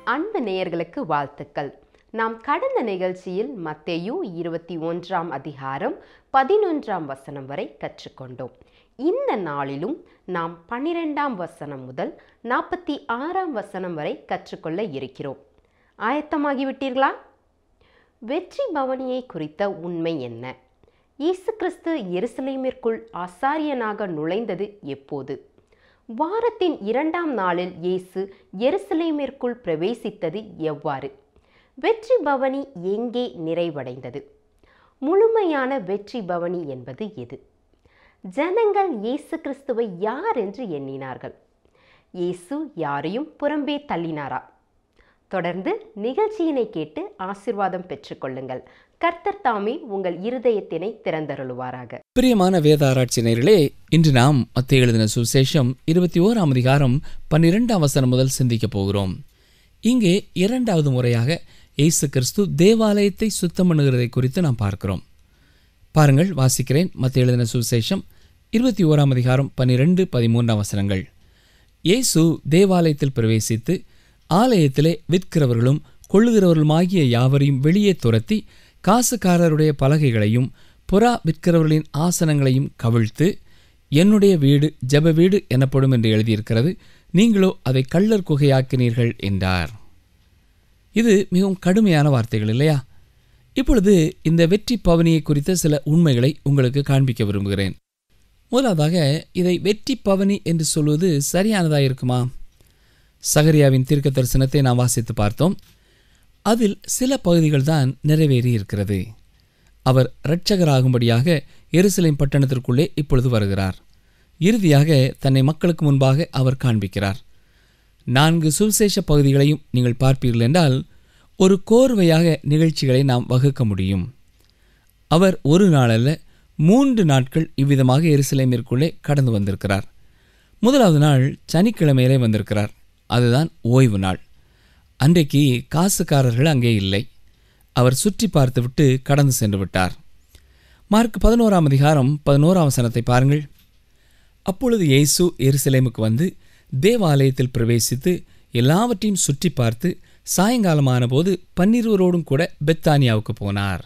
அன்பு நேயர்களுக்கு வாழ்த்துக்கள் நாம் கடந்த நிகழ்ச்சியில் மத்தேயு இருபத்தி ஒன்றாம் அதிகாரம் பதினொன்றாம் வசனம் வரை கற்றுக்கொண்டோம் இந்த நாளிலும் நாம் பன்னிரெண்டாம் வசனம் முதல் நாற்பத்தி ஆறாம் வசனம் வரை கற்றுக்கொள்ள இருக்கிறோம் ஆயத்தமாகிவிட்டீர்களா வெற்றி பவனியை குறித்த உண்மை என்ன இயேசு கிறிஸ்து எருசலேமிற்குள் ஆசாரியனாக நுழைந்தது எப்போது வாரத்தின் இரண்டாம் நாளில் இயேசு எருசலேமிற்குள் பிரவேசித்தது எவ்வாறு வெற்றி பவனி எங்கே நிறைவடைந்தது முழுமையான வெற்றி பவனி என்பது எது ஜனங்கள் இயேசு கிறிஸ்துவை யார் என்று எண்ணினார்கள் இயேசு யாரையும் புறம்பே தள்ளினாரா தொடர்ந்து நிகழ்ச்சியினை கேட்டு ஆசிர்வாதம் பெற்றுக்கொள்ளுங்கள் கர்த்தர் தாமே உங்கள் இருதயத்தினை திறந்தருளுவாராக பிரியமான வேத ஆராய்ச்சி நேயர்களே இன்று நாம் மத்திய எழுதின சுவிசேஷம் இருபத்தி ஓராம் அதிகாரம் பன்னிரெண்டாம் வசனம் முதல் சிந்திக்கப் போகிறோம் இங்கே இரண்டாவது முறையாக இயேசு கிறிஸ்து தேவாலயத்தை சுத்தம் பண்ணுகிறதை குறித்து நாம் பார்க்கிறோம் பாருங்கள் வாசிக்கிறேன் மத்திய எழுதின சுவிசேஷம் இருபத்தி ஓராம் அதிகாரம் பன்னிரெண்டு பதிமூன்றாம் வசனங்கள் இயேசு தேவாலயத்தில் பிரவேசித்து ஆலயத்திலே விற்கிறவர்களும் கொள்ளுகிறவர்களுமாகிய யாவரையும் வெளியே துரத்தி காசுக்காரருடைய பலகைகளையும் புறா விற்கிறவர்களின் ஆசனங்களையும் கவிழ்த்து என்னுடைய வீடு ஜெப வீடு எனப்படும் என்று எழுதியிருக்கிறது நீங்களோ அதை கள்ளர் குகையாக்கினீர்கள் என்றார் இது மிகவும் கடுமையான வார்த்தைகள் இல்லையா இப்பொழுது இந்த வெற்றி பவனியை குறித்த சில உண்மைகளை உங்களுக்கு காண்பிக்க விரும்புகிறேன் முதலாவதாக இதை வெற்றி பவனி என்று சொல்வது சரியானதாக இருக்குமா சகரியாவின் தீர்க்க தரிசனத்தை நாம் வாசித்து பார்த்தோம் அதில் சில பகுதிகள் தான் நிறைவேறி இருக்கிறது அவர் இரட்சகராகும்படியாக எருசலேம் பட்டணத்திற்குள்ளே இப்பொழுது வருகிறார் இறுதியாக தன்னை மக்களுக்கு முன்பாக அவர் காண்பிக்கிறார் நான்கு சுவிசேஷ பகுதிகளையும் நீங்கள் பார்ப்பீர்கள் என்றால் ஒரு கோர்வையாக நிகழ்ச்சிகளை நாம் வகுக்க முடியும் அவர் ஒரு நாளல்ல மூன்று நாட்கள் இவ்விதமாக எருசலேமிற்குள்ளே கடந்து வந்திருக்கிறார் முதலாவது நாள் சனிக்கிழமையிலே வந்திருக்கிறார் அதுதான் ஓய்வு நாள் அன்றைக்கு காசுக்காரர்கள் அங்கே இல்லை அவர் சுற்றி பார்த்துவிட்டு கடந்து சென்று விட்டார் மார்க் பதினோராம் அதிகாரம் பதினோராம் வசனத்தை பாருங்கள் அப்பொழுது இயேசு எருசலேமுக்கு வந்து தேவாலயத்தில் பிரவேசித்து எல்லாவற்றையும் சுற்றி பார்த்து சாயங்காலமான போது பன்னிருவரோடும் கூட பெத்தானியாவுக்கு போனார்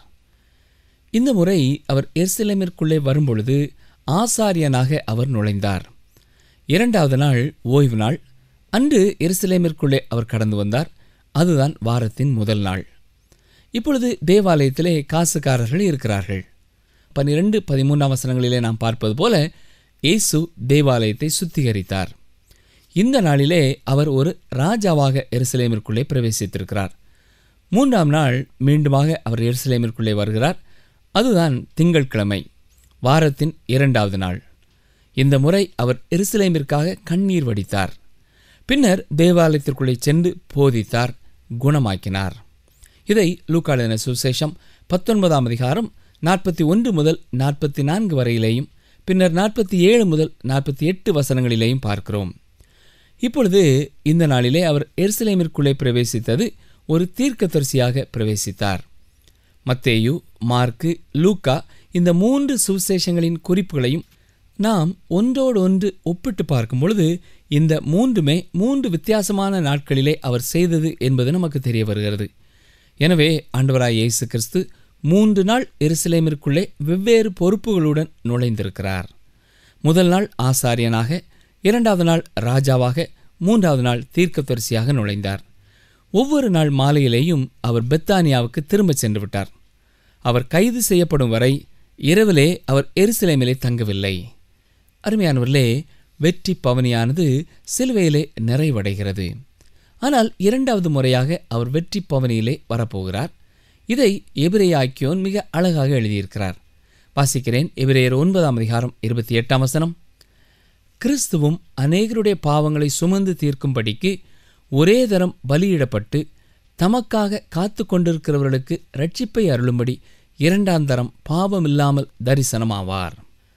இந்த முறை அவர் எருசலேமிற்குள்ளே வரும்பொழுது ஆசாரியனாக அவர் நுழைந்தார் இரண்டாவது நாள் ஓய்வு நாள் அன்று எருசலேமிற்குள்ளே அவர் கடந்து வந்தார் அதுதான் வாரத்தின் முதல் நாள் இப்பொழுது தேவாலயத்திலே காசுக்காரர்கள் இருக்கிறார்கள் பன்னிரண்டு பதிமூன்றாம் வசனங்களிலே நாம் பார்ப்பது போல இயேசு தேவாலயத்தை சுத்திகரித்தார் இந்த நாளிலே அவர் ஒரு ராஜாவாக எருசலேமிற்குள்ளே பிரவேசித்திருக்கிறார் மூன்றாம் நாள் மீண்டுமாக அவர் எருசலேமிற்குள்ளே வருகிறார் அதுதான் திங்கட்கிழமை வாரத்தின் இரண்டாவது நாள் இந்த முறை அவர் எருசலேமிற்காக கண்ணீர் வடித்தார் பின்னர் தேவாலயத்திற்குள்ளே சென்று போதித்தார் குணமாக்கினார் இதை லூக்காளின சுசேஷம் பத்தொன்பதாம் அதிகாரம் நாற்பத்தி ஒன்று முதல் நாற்பத்தி நான்கு வரையிலேயும் பின்னர் நாற்பத்தி ஏழு முதல் நாற்பத்தி எட்டு வசனங்களிலேயும் பார்க்கிறோம் இப்பொழுது இந்த நாளிலே அவர் எருசலேமிற்குள்ளே பிரவேசித்தது ஒரு தீர்க்கதரிசியாக பிரவேசித்தார் மத்தேயு மார்க்கு லூக்கா இந்த மூன்று சுவிசேஷங்களின் குறிப்புகளையும் நாம் ஒன்றோடு ஒன்று ஒப்பிட்டு பார்க்கும் பொழுது இந்த மூன்றுமே மூன்று வித்தியாசமான நாட்களிலே அவர் செய்தது என்பது நமக்கு தெரிய வருகிறது எனவே ஆண்டவராய் இயேசு கிறிஸ்து மூன்று நாள் எருசலேமிற்குள்ளே வெவ்வேறு பொறுப்புகளுடன் நுழைந்திருக்கிறார் முதல் நாள் ஆசாரியனாக இரண்டாவது நாள் ராஜாவாக மூன்றாவது நாள் தீர்க்கதரிசியாக நுழைந்தார் ஒவ்வொரு நாள் மாலையிலேயும் அவர் பெத்தானியாவுக்கு திரும்பச் சென்று விட்டார் அவர் கைது செய்யப்படும் வரை இரவிலே அவர் எருசலேமிலே தங்கவில்லை அருமையானவர்களே வெற்றி பவனியானது சிலுவையிலே நிறைவடைகிறது ஆனால் இரண்டாவது முறையாக அவர் வெற்றி பவனியிலே வரப்போகிறார் இதை எபிரேயாக்கியோன் மிக அழகாக எழுதியிருக்கிறார் வாசிக்கிறேன் எபிரேயர் ஒன்பதாம் அதிகாரம் இருபத்தி எட்டாம் வசனம் கிறிஸ்துவும் அநேகருடைய பாவங்களை சுமந்து தீர்க்கும்படிக்கு ஒரே தரம் பலியிடப்பட்டு தமக்காக காத்து கொண்டிருக்கிறவர்களுக்கு ரட்சிப்பை அருளும்படி இரண்டாம் தரம் பாவமில்லாமல் தரிசனமாவார்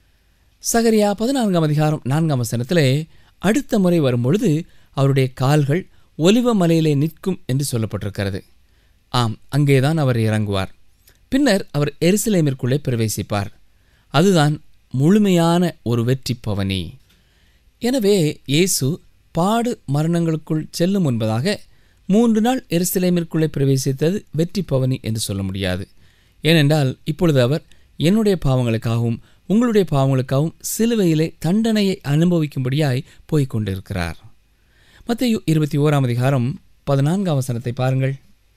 சகரியா பதினான்காம் அதிகாரம் நான்காம் வசனத்திலே அடுத்த முறை வரும்பொழுது அவருடைய கால்கள் ஒலிவ மலையிலே நிற்கும் என்று சொல்லப்பட்டிருக்கிறது ஆம் அங்கேதான் அவர் இறங்குவார் பின்னர் அவர் எருசலேமிற்குள்ளே பிரவேசிப்பார் அதுதான் முழுமையான ஒரு வெற்றி பவனி எனவே இயேசு பாடு மரணங்களுக்குள் செல்லும் முன்பதாக மூன்று நாள் எருசலேமிற்குள்ளே பிரவேசித்தது வெற்றி பவனி என்று சொல்ல முடியாது ஏனென்றால் இப்பொழுது அவர் என்னுடைய பாவங்களுக்காகவும் உங்களுடைய பாவங்களுக்காகவும் சிலுவையிலே தண்டனையை அனுபவிக்கும்படியாய் போய்க் கொண்டிருக்கிறார் மத்திய இருபத்தி ஓராம் அதிகாரம் பதினான்காம் வசனத்தை பாருங்கள்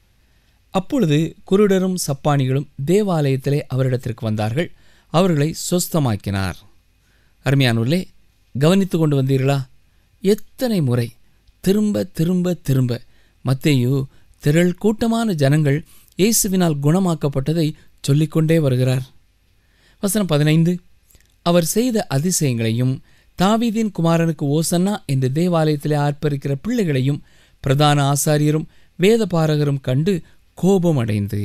அப்பொழுது குருடரும் சப்பானிகளும் தேவாலயத்திலே அவரிடத்திற்கு வந்தார்கள் அவர்களை சொஸ்தமாக்கினார் அருமையானவர்களே கவனித்து கொண்டு வந்தீர்களா எத்தனை முறை திரும்ப திரும்ப திரும்ப மத்தேயு திரள் கூட்டமான ஜனங்கள் இயேசுவினால் குணமாக்கப்பட்டதை சொல்லிக்கொண்டே வருகிறார் வசனம் பதினைந்து அவர் செய்த அதிசயங்களையும் தாவீதின் குமாரனுக்கு ஓசன்னா என்று தேவாலயத்திலே ஆர்ப்பரிக்கிற பிள்ளைகளையும் பிரதான ஆசாரியரும் வேத பாரகரும் கண்டு கோபம் அடைந்து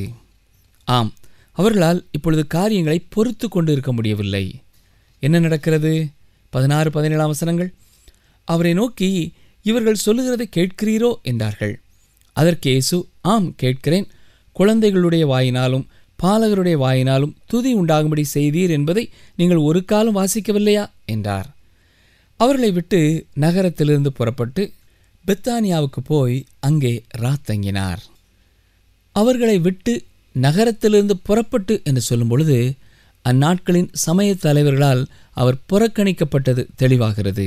ஆம் அவர்களால் இப்பொழுது காரியங்களை பொறுத்து கொண்டு இருக்க முடியவில்லை என்ன நடக்கிறது பதினாறு பதினேழாம் வசனங்கள் அவரை நோக்கி இவர்கள் சொல்லுகிறதை கேட்கிறீரோ என்றார்கள் அதற்கு இயேசு ஆம் கேட்கிறேன் குழந்தைகளுடைய வாயினாலும் பாலகருடைய வாயினாலும் துதி உண்டாகும்படி செய்தீர் என்பதை நீங்கள் ஒரு காலம் வாசிக்கவில்லையா என்றார் அவர்களை விட்டு நகரத்திலிருந்து புறப்பட்டு பெத்தானியாவுக்கு போய் அங்கே ராத்தங்கினார் அவர்களை விட்டு நகரத்திலிருந்து புறப்பட்டு என்று சொல்லும் பொழுது அந்நாட்களின் சமய தலைவர்களால் அவர் புறக்கணிக்கப்பட்டது தெளிவாகிறது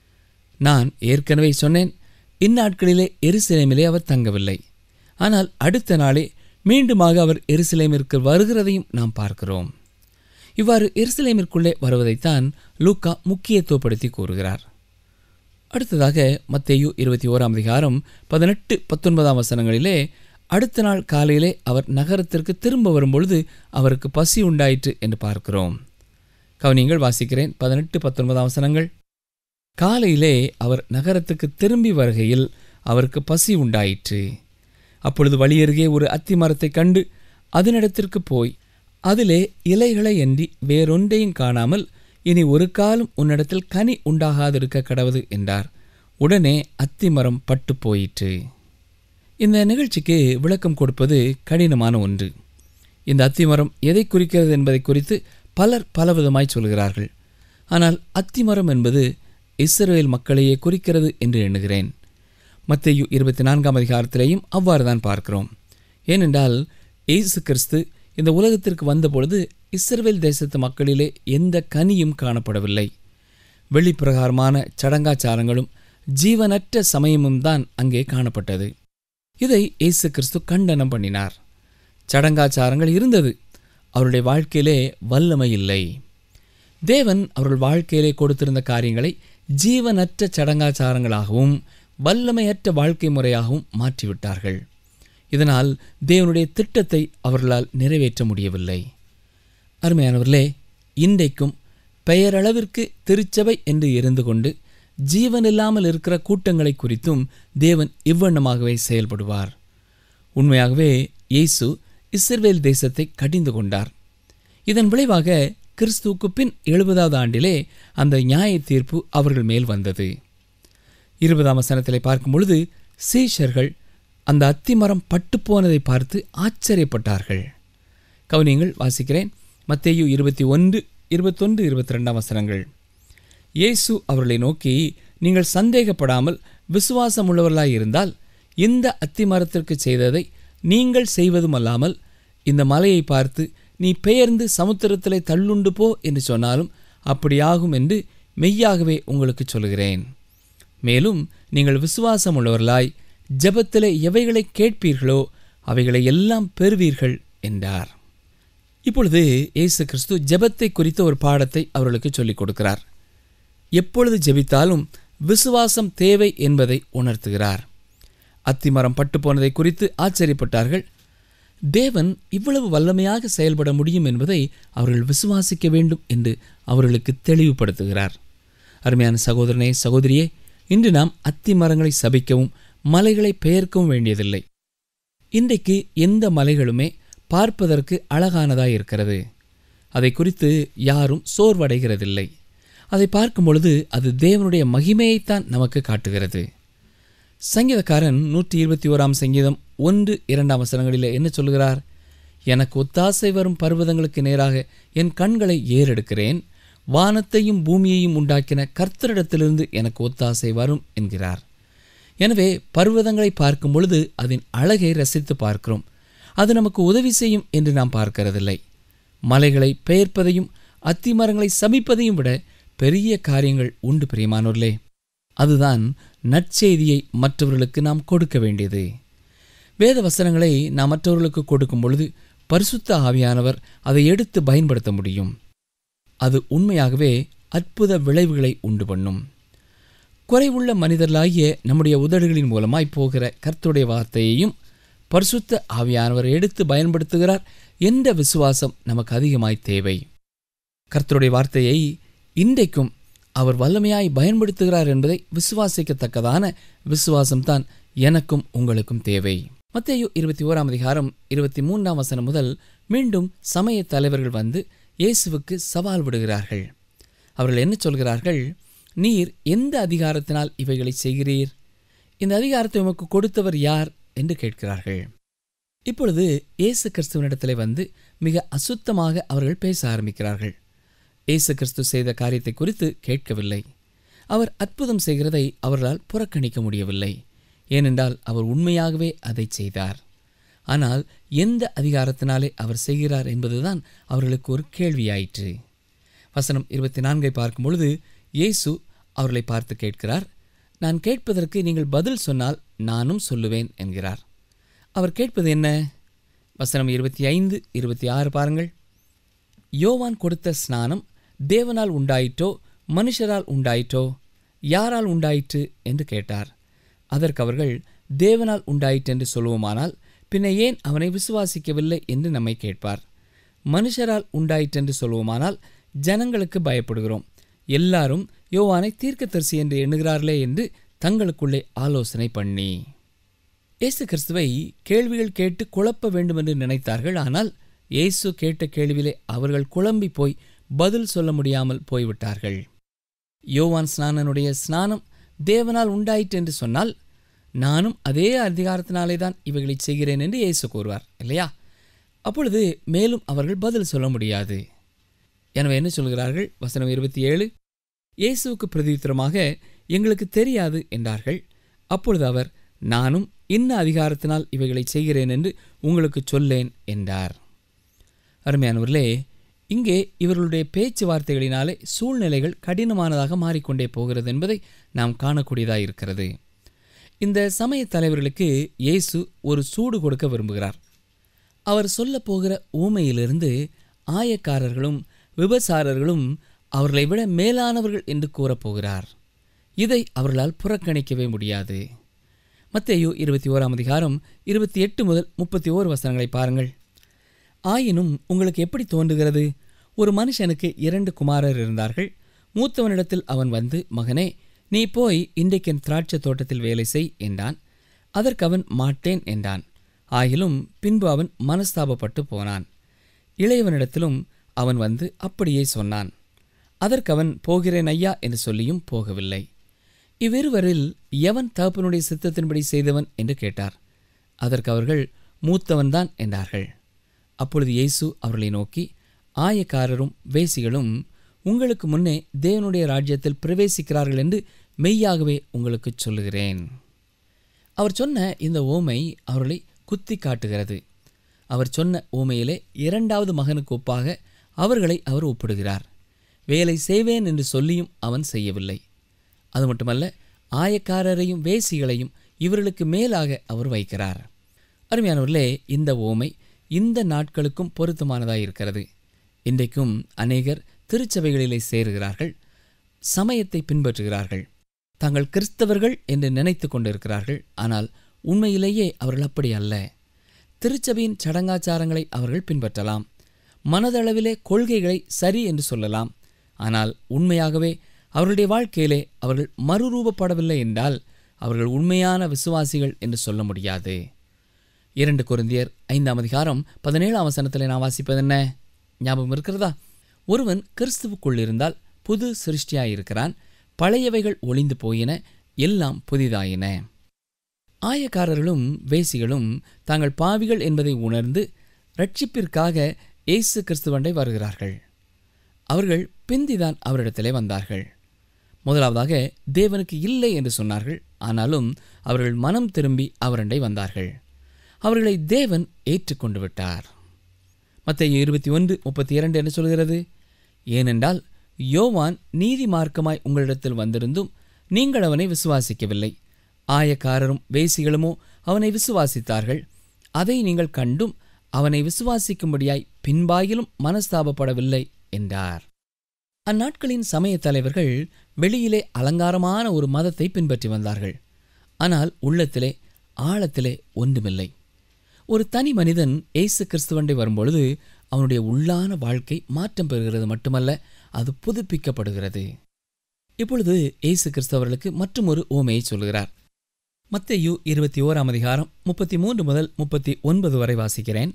நான் ஏற்கனவே சொன்னேன் இந்நாட்களிலே எருசலேமிலே அவர் தங்கவில்லை ஆனால் அடுத்த நாளே மீண்டுமாக அவர் எருசலேமிற்கு வருகிறதையும் நாம் பார்க்கிறோம் இவ்வாறு எருசலேமிற்குள்ளே வருவதைத்தான் லூக்கா முக்கியத்துவப்படுத்தி கூறுகிறார் அடுத்ததாக மத்தேயு இருபத்தி ஓராம் அதிகாரம் பதினெட்டு பத்தொன்பதாம் வசனங்களிலே அடுத்த நாள் காலையிலே அவர் நகரத்திற்கு திரும்ப வரும்பொழுது அவருக்கு பசி உண்டாயிற்று என்று பார்க்கிறோம் கவனியங்கள் வாசிக்கிறேன் பதினெட்டு பத்தொன்பதாம் வசனங்கள் காலையிலே அவர் நகரத்துக்கு திரும்பி வருகையில் அவருக்கு பசி உண்டாயிற்று அப்பொழுது வழியருகே ஒரு அத்தி மரத்தைக் கண்டு அதனிடத்திற்கு போய் அதிலே இலைகளை அன்றி வேறொன்றையும் காணாமல் இனி ஒரு காலம் உன்னிடத்தில் கனி உண்டாகாதிருக்க கடவுது என்றார் உடனே அத்தி மரம் பட்டு போயிற்று இந்த நிகழ்ச்சிக்கு விளக்கம் கொடுப்பது கடினமான ஒன்று இந்த அத்திமரம் எதை குறிக்கிறது என்பதை குறித்து பலர் பலவிதமாய் சொல்கிறார்கள் ஆனால் அத்திமரம் என்பது இஸ்ரவேல் மக்களையே குறிக்கிறது என்று எண்ணுகிறேன் மத்தேயு இருபத்தி நான்காம் அதிகாரத்திலேயும் அவ்வாறு தான் பார்க்கிறோம் ஏனென்றால் இயேசு கிறிஸ்து இந்த உலகத்திற்கு வந்தபொழுது இஸ்ரவேல் தேசத்து மக்களிலே எந்த கனியும் காணப்படவில்லை வெளிப்பிரகாரமான சடங்காச்சாரங்களும் ஜீவனற்ற சமயமும் தான் அங்கே காணப்பட்டது இதை இயேசு கிறிஸ்து கண்டனம் பண்ணினார் சடங்காச்சாரங்கள் இருந்தது அவருடைய வாழ்க்கையிலே வல்லமை இல்லை தேவன் அவர்கள் வாழ்க்கையிலே கொடுத்திருந்த காரியங்களை ஜீவனற்ற சடங்காச்சாரங்களாகவும் வல்லமையற்ற வாழ்க்கை முறையாகவும் மாற்றிவிட்டார்கள் இதனால் தேவனுடைய திட்டத்தை அவர்களால் நிறைவேற்ற முடியவில்லை அருமையானவர்களே இன்றைக்கும் பெயரளவிற்கு திருச்சபை என்று இருந்து கொண்டு ஜீவனில்லாமல் இருக்கிற கூட்டங்களை குறித்தும் தேவன் இவ்வண்ணமாகவே செயல்படுவார் உண்மையாகவே இயேசு இஸ்ரவேல் தேசத்தை கடிந்து கொண்டார் இதன் விளைவாக கிறிஸ்துவுக்கு பின் எழுபதாவது ஆண்டிலே அந்த நியாய தீர்ப்பு அவர்கள் மேல் வந்தது இருபதாம் வசனத்திலே பார்க்கும் பொழுது சீஷர்கள் அந்த அத்திமரம் பட்டுப்போனதை பார்த்து ஆச்சரியப்பட்டார்கள் கவனியங்கள் வாசிக்கிறேன் மத்தேயு இருபத்தி ஒன்று இருபத்தொன்று இருபத்தி ரெண்டாம் வசனங்கள் இயேசு அவர்களை நோக்கி நீங்கள் சந்தேகப்படாமல் விசுவாசம் உள்ளவர்களாய் இருந்தால் இந்த அத்திமரத்திற்கு செய்ததை நீங்கள் செய்வதுமல்லாமல் இந்த மலையை பார்த்து நீ பெயர்ந்து சமுத்திரத்திலே தள்ளுண்டு போ என்று சொன்னாலும் அப்படியாகும் என்று மெய்யாகவே உங்களுக்கு சொல்கிறேன் மேலும் நீங்கள் விசுவாசம் உள்ளவர்களாய் ஜெபத்திலே எவைகளை கேட்பீர்களோ அவைகளை எல்லாம் பெறுவீர்கள் என்றார் இப்பொழுது இயேசு கிறிஸ்து ஜெபத்தை குறித்த ஒரு பாடத்தை அவர்களுக்கு சொல்லிக் கொடுக்கிறார் எப்பொழுது ஜெபித்தாலும் விசுவாசம் தேவை என்பதை உணர்த்துகிறார் அத்திமரம் பட்டு போனதை குறித்து ஆச்சரியப்பட்டார்கள் தேவன் இவ்வளவு வல்லமையாக செயல்பட முடியும் என்பதை அவர்கள் விசுவாசிக்க வேண்டும் என்று அவர்களுக்கு தெளிவுபடுத்துகிறார் அருமையான சகோதரனே சகோதரியே இன்று நாம் அத்தி மரங்களை சபிக்கவும் மலைகளை பெயர்க்கவும் வேண்டியதில்லை இன்றைக்கு எந்த மலைகளுமே பார்ப்பதற்கு அழகானதாய் இருக்கிறது அதை குறித்து யாரும் சோர்வடைகிறதில்லை அதை பார்க்கும் பொழுது அது தேவனுடைய மகிமையைத்தான் நமக்கு காட்டுகிறது சங்கீதக்காரன் நூற்றி இருபத்தி ஓராம் சங்கீதம் ஒன்று இரண்டாம் வசனங்களிலே என்ன சொல்கிறார் எனக்கு ஒத்தாசை வரும் பர்வதங்களுக்கு நேராக என் கண்களை ஏறெடுக்கிறேன் வானத்தையும் பூமியையும் உண்டாக்கின கர்த்தரிடத்திலிருந்து எனக்கு ஒத்தாசை வரும் என்கிறார் எனவே பர்வதங்களை பார்க்கும் பொழுது அதன் அழகை ரசித்து பார்க்கிறோம் அது நமக்கு உதவி செய்யும் என்று நாம் பார்க்கிறதில்லை மலைகளை பெயர்ப்பதையும் அத்திமரங்களை சபிப்பதையும் விட பெரிய காரியங்கள் உண்டு பிரியமானோர்களே அதுதான் நற்செய்தியை மற்றவர்களுக்கு நாம் கொடுக்க வேண்டியது வேத வசனங்களை நாம் மற்றவர்களுக்கு கொடுக்கும் பொழுது பரிசுத்த ஆவியானவர் அதை எடுத்து பயன்படுத்த முடியும் அது உண்மையாகவே அற்புத விளைவுகளை உண்டு பண்ணும் குறைவுள்ள மனிதர்களாகிய நம்முடைய உதடுகளின் மூலமாய் போகிற கர்த்தருடைய வார்த்தையையும் பரிசுத்த ஆவியானவர் எடுத்து பயன்படுத்துகிறார் என்ற விசுவாசம் நமக்கு அதிகமாய் தேவை கர்த்தருடைய வார்த்தையை இன்றைக்கும் அவர் வல்லமையாய் பயன்படுத்துகிறார் என்பதை விசுவாசிக்கத்தக்கதான விசுவாசம்தான் எனக்கும் உங்களுக்கும் தேவை மத்தேயு இருபத்தி ஓராம் அதிகாரம் இருபத்தி மூன்றாம் வசனம் முதல் மீண்டும் சமய தலைவர்கள் வந்து இயேசுவுக்கு சவால் விடுகிறார்கள் அவர்கள் என்ன சொல்கிறார்கள் நீர் எந்த அதிகாரத்தினால் இவைகளை செய்கிறீர் இந்த அதிகாரத்தை உமக்கு கொடுத்தவர் யார் என்று கேட்கிறார்கள் இப்பொழுது இயேசு கிறிஸ்துவனிடத்திலே வந்து மிக அசுத்தமாக அவர்கள் பேச ஆரம்பிக்கிறார்கள் இயேசு கிறிஸ்து செய்த காரியத்தை குறித்து கேட்கவில்லை அவர் அற்புதம் செய்கிறதை அவர்களால் புறக்கணிக்க முடியவில்லை ஏனென்றால் அவர் உண்மையாகவே அதை செய்தார் ஆனால் எந்த அதிகாரத்தினாலே அவர் செய்கிறார் என்பதுதான் அவர்களுக்கு ஒரு கேள்வியாயிற்று வசனம் இருபத்தி நான்கை பார்க்கும் பொழுது இயேசு அவர்களை பார்த்து கேட்கிறார் நான் கேட்பதற்கு நீங்கள் பதில் சொன்னால் நானும் சொல்லுவேன் என்கிறார் அவர் கேட்பது என்ன வசனம் இருபத்தி ஐந்து இருபத்தி ஆறு பாருங்கள் யோவான் கொடுத்த ஸ்நானம் தேவனால் உண்டாயிற்றோ மனுஷரால் உண்டாயிற்றோ யாரால் உண்டாயிற்று என்று கேட்டார் அதற்கு அவர்கள் தேவனால் உண்டாயிற்று என்று சொல்லுவோமானால் பின்ன ஏன் அவனை விசுவாசிக்கவில்லை என்று நம்மை கேட்பார் மனுஷரால் உண்டாயிற்று என்று சொல்லுவோமானால் ஜனங்களுக்கு பயப்படுகிறோம் எல்லாரும் யோவானை தீர்க்கதரிசி என்று எண்ணுகிறார்களே என்று தங்களுக்குள்ளே ஆலோசனை பண்ணி இயேசு கிறிஸ்துவை கேள்விகள் கேட்டு குழப்ப வேண்டும் என்று நினைத்தார்கள் ஆனால் இயேசு கேட்ட கேள்வியிலே அவர்கள் குழம்பி போய் பதில் சொல்ல முடியாமல் போய்விட்டார்கள் யோவான் ஸ்நானனுடைய ஸ்நானம் தேவனால் உண்டாயிற்று என்று சொன்னால் நானும் அதே அதிகாரத்தினாலே தான் இவைகளை செய்கிறேன் என்று இயேசு கூறுவார் இல்லையா அப்பொழுது மேலும் அவர்கள் பதில் சொல்ல முடியாது எனவே என்ன சொல்கிறார்கள் வசனம் இருபத்தி ஏழு இயேசுவுக்கு பிரதியுத்தரமாக எங்களுக்கு தெரியாது என்றார்கள் அப்பொழுது அவர் நானும் இன்ன அதிகாரத்தினால் இவைகளை செய்கிறேன் என்று உங்களுக்கு சொல்லேன் என்றார் அருமையானவர்களே இங்கே இவர்களுடைய பேச்சுவார்த்தைகளினாலே சூழ்நிலைகள் கடினமானதாக மாறிக்கொண்டே போகிறது என்பதை நாம் காணக்கூடியதாக இருக்கிறது இந்த சமய தலைவர்களுக்கு இயேசு ஒரு சூடு கொடுக்க விரும்புகிறார் அவர் சொல்லப் போகிற ஊமையிலிருந்து ஆயக்காரர்களும் விபசாரர்களும் அவர்களை விட மேலானவர்கள் என்று கூறப்போகிறார் இதை அவர்களால் புறக்கணிக்கவே முடியாது மத்தேயு இருபத்தி ஓராம் அதிகாரம் இருபத்தி எட்டு முதல் முப்பத்தி ஓரு வசனங்களை பாருங்கள் ஆயினும் உங்களுக்கு எப்படி தோன்றுகிறது ஒரு மனுஷனுக்கு இரண்டு குமாரர் இருந்தார்கள் மூத்தவனிடத்தில் அவன் வந்து மகனே நீ போய் இன்றைக்கு என் திராட்சை தோட்டத்தில் வேலை செய் என்றான் அதற்கு அவன் மாட்டேன் என்றான் ஆயிலும் பின்பு அவன் மனஸ்தாபப்பட்டு போனான் இளையவனிடத்திலும் அவன் வந்து அப்படியே சொன்னான் அதற்கு அவன் போகிறேன் ஐயா என்று சொல்லியும் போகவில்லை இவ்விருவரில் எவன் தகப்பனுடைய சித்தத்தின்படி செய்தவன் என்று கேட்டார் அதற்கு அவர்கள் மூத்தவன்தான் என்றார்கள் அப்பொழுது இயேசு அவர்களை நோக்கி ஆயக்காரரும் வேசிகளும் உங்களுக்கு முன்னே தேவனுடைய ராஜ்யத்தில் பிரவேசிக்கிறார்கள் என்று மெய்யாகவே உங்களுக்கு சொல்லுகிறேன் அவர் சொன்ன இந்த ஓமை அவர்களை குத்தி காட்டுகிறது அவர் சொன்ன ஓமையிலே இரண்டாவது மகனுக்கு ஒப்பாக அவர்களை அவர் ஒப்பிடுகிறார் வேலை செய்வேன் என்று சொல்லியும் அவன் செய்யவில்லை அது மட்டுமல்ல ஆயக்காரரையும் வேசிகளையும் இவர்களுக்கு மேலாக அவர் வைக்கிறார் அருமையானவர்களே இந்த ஓமை இந்த நாட்களுக்கும் பொருத்தமானதாக இருக்கிறது இன்றைக்கும் அநேகர் திருச்சபைகளிலே சேருகிறார்கள் சமயத்தை பின்பற்றுகிறார்கள் தாங்கள் கிறிஸ்தவர்கள் என்று நினைத்து கொண்டிருக்கிறார்கள் ஆனால் உண்மையிலேயே அவர்கள் அப்படி அல்ல திருச்சபையின் சடங்காச்சாரங்களை அவர்கள் பின்பற்றலாம் மனதளவிலே கொள்கைகளை சரி என்று சொல்லலாம் ஆனால் உண்மையாகவே அவர்களுடைய வாழ்க்கையிலே அவர்கள் மறுரூபப்படவில்லை என்றால் அவர்கள் உண்மையான விசுவாசிகள் என்று சொல்ல முடியாது இரண்டு குருந்தியர் ஐந்தாம் அதிகாரம் பதினேழாம் வசனத்தில் நான் வாசிப்பது என்ன ஞாபகம் இருக்கிறதா ஒருவன் கிறிஸ்துவுக்குள் இருந்தால் புது சிருஷ்டியாயிருக்கிறான் பழையவைகள் ஒளிந்து போயின எல்லாம் புதிதாயின ஆயக்காரர்களும் வேசிகளும் தாங்கள் பாவிகள் என்பதை உணர்ந்து ரட்சிப்பிற்காக இயேசு கிறிஸ்துவண்டை வருகிறார்கள் அவர்கள் பிந்திதான் அவரிடத்திலே வந்தார்கள் முதலாவதாக தேவனுக்கு இல்லை என்று சொன்னார்கள் ஆனாலும் அவர்கள் மனம் திரும்பி அவரண்டை வந்தார்கள் அவர்களை தேவன் ஏற்றுக்கொண்டு விட்டார் மத்திய இருபத்தி ஒன்று முப்பத்தி இரண்டு என்ன சொல்கிறது ஏனென்றால் யோவான் நீதி மார்க்கமாய் உங்களிடத்தில் வந்திருந்தும் நீங்கள் அவனை விசுவாசிக்கவில்லை ஆயக்காரரும் வேசிகளுமோ அவனை விசுவாசித்தார்கள் அதை நீங்கள் கண்டும் அவனை விசுவாசிக்கும்படியாய் பின்பாயிலும் மனஸ்தாபப்படவில்லை என்றார் அந்நாட்களின் சமய தலைவர்கள் வெளியிலே அலங்காரமான ஒரு மதத்தை பின்பற்றி வந்தார்கள் ஆனால் உள்ளத்திலே ஆழத்திலே ஒன்றுமில்லை ஒரு தனி மனிதன் இயேசு கிறிஸ்துவண்டை வரும்பொழுது அவனுடைய உள்ளான வாழ்க்கை மாற்றம் பெறுகிறது மட்டுமல்ல அது புதுப்பிக்கப்படுகிறது இப்பொழுது இயேசு கிறிஸ்து அவர்களுக்கு மற்றும் ஒரு ஓமையை சொல்கிறார் மத்தேயு இருபத்தி ஓராம் அதிகாரம் முப்பத்தி மூன்று முதல் முப்பத்தி ஒன்பது வரை வாசிக்கிறேன்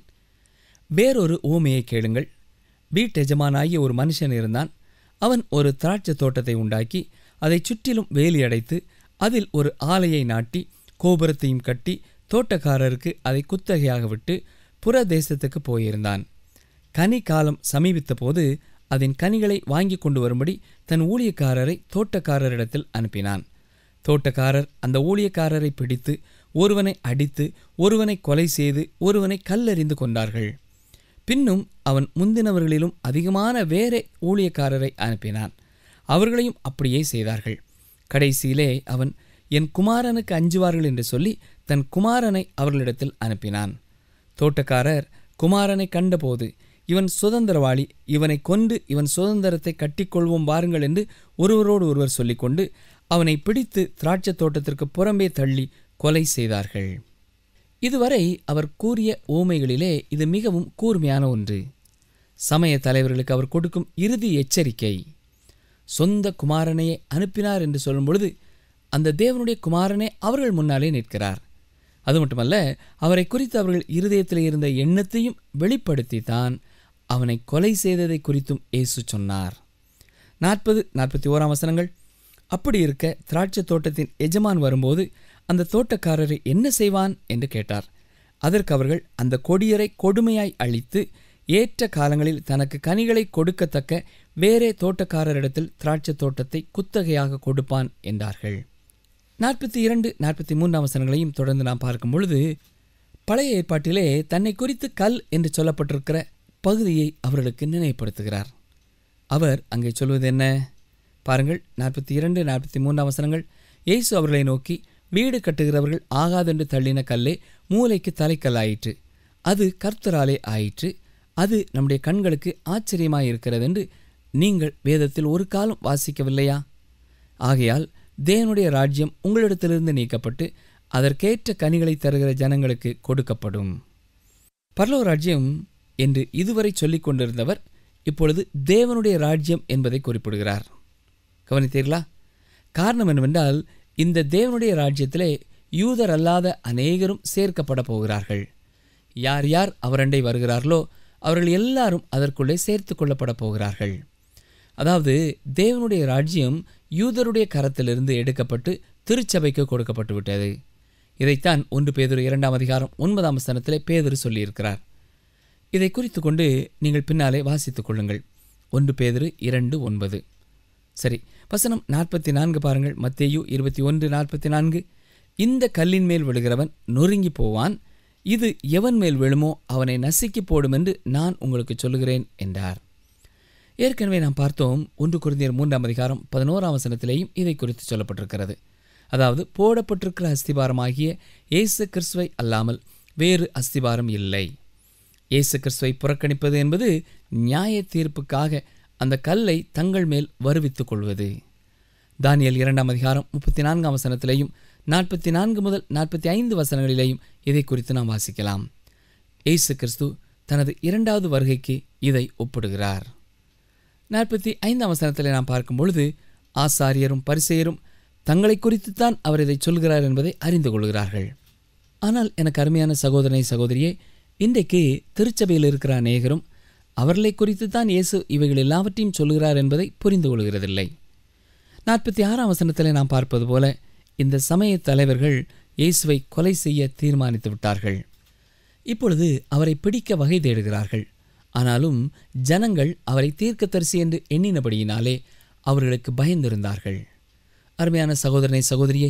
வேறொரு ஓமையை கேளுங்கள் வீட்டெஜமானாகிய ஒரு மனுஷன் இருந்தான் அவன் ஒரு திராட்சை தோட்டத்தை உண்டாக்கி அதைச் சுற்றிலும் வேலி அடைத்து அதில் ஒரு ஆலையை நாட்டி கோபுரத்தையும் கட்டி தோட்டக்காரருக்கு அதை குத்தகையாக விட்டு புற தேசத்துக்கு போயிருந்தான் கனி காலம் சமீபித்த போது அதன் கனிகளை வாங்கி கொண்டு வரும்படி தன் ஊழியக்காரரை தோட்டக்காரரிடத்தில் அனுப்பினான் தோட்டக்காரர் அந்த ஊழியக்காரரை பிடித்து ஒருவனை அடித்து ஒருவனை கொலை செய்து ஒருவனை கல்லெறிந்து கொண்டார்கள் பின்னும் அவன் முந்தினவர்களிலும் அதிகமான வேறே ஊழியக்காரரை அனுப்பினான் அவர்களையும் அப்படியே செய்தார்கள் கடைசியிலே அவன் என் குமாரனுக்கு அஞ்சுவார்கள் என்று சொல்லி தன் குமாரனை அவர்களிடத்தில் அனுப்பினான் தோட்டக்காரர் குமாரனை கண்டபோது இவன் சுதந்திரவாளி இவனை கொண்டு இவன் சுதந்திரத்தை கட்டிக்கொள்வோம் வாருங்கள் என்று ஒருவரோடு ஒருவர் சொல்லிக்கொண்டு அவனை பிடித்து திராட்சைத் தோட்டத்திற்கு புறம்பே தள்ளி கொலை செய்தார்கள் இதுவரை அவர் கூறிய ஓமைகளிலே இது மிகவும் கூர்மையான ஒன்று சமய தலைவர்களுக்கு அவர் கொடுக்கும் இறுதி எச்சரிக்கை சொந்த குமாரனையே அனுப்பினார் என்று சொல்லும் பொழுது அந்த தேவனுடைய குமாரனே அவர்கள் முன்னாலே நிற்கிறார் அது மட்டுமல்ல அவரை குறித்து அவர்கள் இருதயத்தில் இருந்த எண்ணத்தையும் வெளிப்படுத்தி தான் அவனை கொலை செய்ததை குறித்தும் இயேசு சொன்னார் நாற்பது நாற்பத்தி ஓராம் வசனங்கள் அப்படி இருக்க திராட்சை தோட்டத்தின் எஜமான் வரும்போது அந்த தோட்டக்காரரை என்ன செய்வான் என்று கேட்டார் அதற்கு அவர்கள் அந்த கொடியரை கொடுமையாய் அழித்து ஏற்ற காலங்களில் தனக்கு கனிகளை கொடுக்கத்தக்க வேறே தோட்டக்காரரிடத்தில் திராட்சை தோட்டத்தை குத்தகையாக கொடுப்பான் என்றார்கள் நாற்பத்தி இரண்டு நாற்பத்தி மூன்றாம் வசனங்களையும் தொடர்ந்து நாம் பார்க்கும் பொழுது பழைய ஏற்பாட்டிலே தன்னை குறித்து கல் என்று சொல்லப்பட்டிருக்கிற பகுதியை அவர்களுக்கு நினைவுபடுத்துகிறார் அவர் அங்கே சொல்வது என்ன பாருங்கள் நாற்பத்தி இரண்டு நாற்பத்தி மூன்றாம் வசனங்கள் இயேசு அவர்களை நோக்கி வீடு கட்டுகிறவர்கள் ஆகாதென்று தள்ளின கல்லே மூளைக்கு தலைக்கல்லாயிற்று அது கர்த்தராலே ஆயிற்று அது நம்முடைய கண்களுக்கு ஆச்சரியமாயிருக்கிறது என்று நீங்கள் வேதத்தில் ஒரு காலம் வாசிக்கவில்லையா ஆகையால் தேவனுடைய ராஜ்யம் உங்களிடத்திலிருந்து நீக்கப்பட்டு அதற்கேற்ற கனிகளை தருகிற ஜனங்களுக்கு கொடுக்கப்படும் பரலோ ராஜ்யம் என்று இதுவரை சொல்லிக் கொண்டிருந்தவர் இப்பொழுது தேவனுடைய ராஜ்யம் என்பதை குறிப்பிடுகிறார் கவனித்தீர்களா காரணம் என்னவென்றால் இந்த தேவனுடைய ராஜ்யத்திலே யூதர் அல்லாத அநேகரும் சேர்க்கப்பட போகிறார்கள் யார் யார் அவரண்டை வருகிறார்களோ அவர்கள் எல்லாரும் அதற்குள்ளே சேர்த்து கொள்ளப்பட போகிறார்கள் அதாவது தேவனுடைய ராஜ்யம் யூதருடைய கரத்திலிருந்து எடுக்கப்பட்டு திருச்சபைக்கு கொடுக்கப்பட்டு விட்டது இதைத்தான் ஒன்று பேதுரு இரண்டாம் அதிகாரம் ஒன்பதாம் ஸ்தானத்திலே பேதுரு சொல்லியிருக்கிறார் இதை குறித்து கொண்டு நீங்கள் பின்னாலே வாசித்துக் கொள்ளுங்கள் ஒன்று பேதுரு இரண்டு ஒன்பது சரி வசனம் நாற்பத்தி நான்கு பாருங்கள் மத்தேயு இருபத்தி ஒன்று நாற்பத்தி நான்கு இந்த கல்லின் மேல் விழுகிறவன் நொறுங்கி போவான் இது எவன் மேல் விழுமோ அவனை நசுக்கி போடும் என்று நான் உங்களுக்கு சொல்லுகிறேன் என்றார் ஏற்கனவே நாம் பார்த்தோம் ஒன்று குருந்தியர் மூன்றாம் அதிகாரம் பதினோராம் வசனத்திலேயும் இதை குறித்து சொல்லப்பட்டிருக்கிறது அதாவது போடப்பட்டிருக்கிற அஸ்திபாரமாகிய இயேசு கிறிஸ்துவை அல்லாமல் வேறு அஸ்திபாரம் இல்லை இயேசு கிறிஸ்துவை புறக்கணிப்பது என்பது நியாய தீர்ப்புக்காக அந்த கல்லை தங்கள் மேல் வருவித்துக் கொள்வது தானியல் இரண்டாம் அதிகாரம் முப்பத்தி நான்காம் வசனத்திலேயும் நாற்பத்தி நான்கு முதல் நாற்பத்தி ஐந்து வசனங்களிலேயும் இதை குறித்து நாம் வாசிக்கலாம் இயேசு கிறிஸ்து தனது இரண்டாவது வருகைக்கு இதை ஒப்பிடுகிறார் நாற்பத்தி ஐந்தாம் வசனத்தில் நாம் பார்க்கும் பொழுது ஆசாரியரும் பரிசெயரும் தங்களை குறித்துத்தான் அவர் இதை சொல்கிறார் என்பதை அறிந்து கொள்கிறார்கள் ஆனால் எனக்கு அருமையான சகோதரனை சகோதரியே இன்றைக்கு திருச்சபையில் இருக்கிற அநேகரும் அவர்களை குறித்துத்தான் இயேசு இவைகள் எல்லாவற்றையும் சொல்கிறார் என்பதை புரிந்து கொள்கிறதில்லை நாற்பத்தி ஆறாம் வசனத்தில் நாம் பார்ப்பது போல இந்த சமய தலைவர்கள் இயேசுவை கொலை செய்ய தீர்மானித்து விட்டார்கள் இப்பொழுது அவரை பிடிக்க வகை தேடுகிறார்கள் ஆனாலும் ஜனங்கள் அவரை தீர்க்கதரிசி என்று எண்ணினபடியினாலே அவர்களுக்கு பயந்திருந்தார்கள் அருமையான சகோதரனை சகோதரியே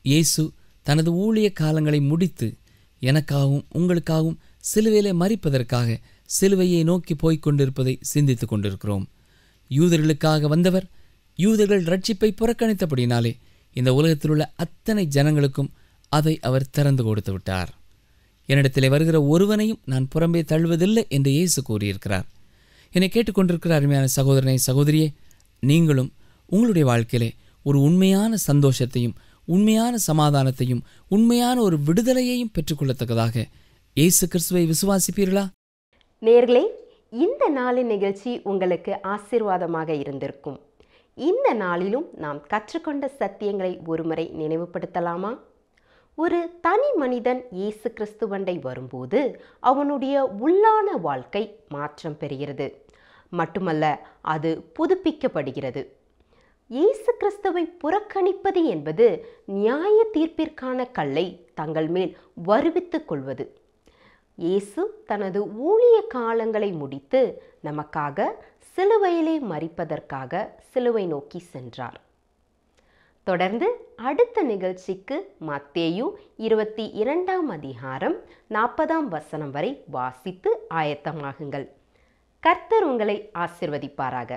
இயேசு தனது ஊழிய காலங்களை முடித்து எனக்காகவும் உங்களுக்காகவும் சிலுவையிலே மறிப்பதற்காக சிலுவையை நோக்கி போய்க் கொண்டிருப்பதை சிந்தித்துக் கொண்டிருக்கிறோம் யூதர்களுக்காக வந்தவர் யூதர்கள் ரட்சிப்பை புறக்கணித்தபடினாலே இந்த உலகத்தில் உள்ள அத்தனை ஜனங்களுக்கும் அதை அவர் திறந்து கொடுத்து விட்டார் என்னிடத்திலே வருகிற ஒருவனையும் நான் புறம்பே தள்ளுவதில்லை என்று இயேசு கூறியிருக்கிறார் என்னை கேட்டுக்கொண்டிருக்கிற அருமையான சகோதரனை சகோதரியே நீங்களும் உங்களுடைய வாழ்க்கையிலே ஒரு உண்மையான சந்தோஷத்தையும் உண்மையான சமாதானத்தையும் உண்மையான ஒரு விடுதலையையும் பெற்றுக்கொள்ளத்தக்கதாக இயேசு கிறிஸ்துவை விசுவாசிப்பீர்களா நேர்களே இந்த நாளின் நிகழ்ச்சி உங்களுக்கு ஆசீர்வாதமாக இருந்திருக்கும் இந்த நாளிலும் நாம் கற்றுக்கொண்ட சத்தியங்களை ஒருமுறை நினைவுபடுத்தலாமா ஒரு தனி மனிதன் இயேசு கிறிஸ்துவண்டை வரும்போது அவனுடைய உள்ளான வாழ்க்கை மாற்றம் பெறுகிறது மட்டுமல்ல அது புதுப்பிக்கப்படுகிறது இயேசு கிறிஸ்துவை புறக்கணிப்பது என்பது நியாய தீர்ப்பிற்கான கல்லை தங்கள் மேல் வருவித்துக் கொள்வது இயேசு தனது ஊழிய காலங்களை முடித்து நமக்காக சிலுவையிலே மறிப்பதற்காக சிலுவை நோக்கி சென்றார் தொடர்ந்து அடுத்த நிகழ்ச்சிக்கு மத்தேயு இருபத்தி இரண்டாம் அதிகாரம் நாற்பதாம் வசனம் வரை வாசித்து ஆயத்தமாகுங்கள் கர்த்தர் உங்களை ஆசிர்வதிப்பாராக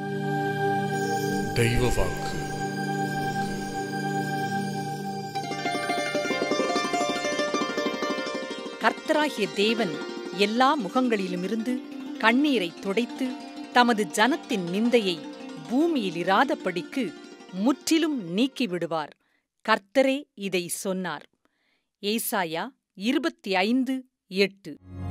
தெய்வ வாக்கு கர்த்தராகிய தேவன் எல்லா முகங்களிலுமிருந்து கண்ணீரை துடைத்து தமது ஜனத்தின் நிந்தையை பூமியில் இராதபடிக்கு முற்றிலும் நீக்கிவிடுவார் கர்த்தரே இதை சொன்னார் ஏசாயா இருபத்தி ஐந்து எட்டு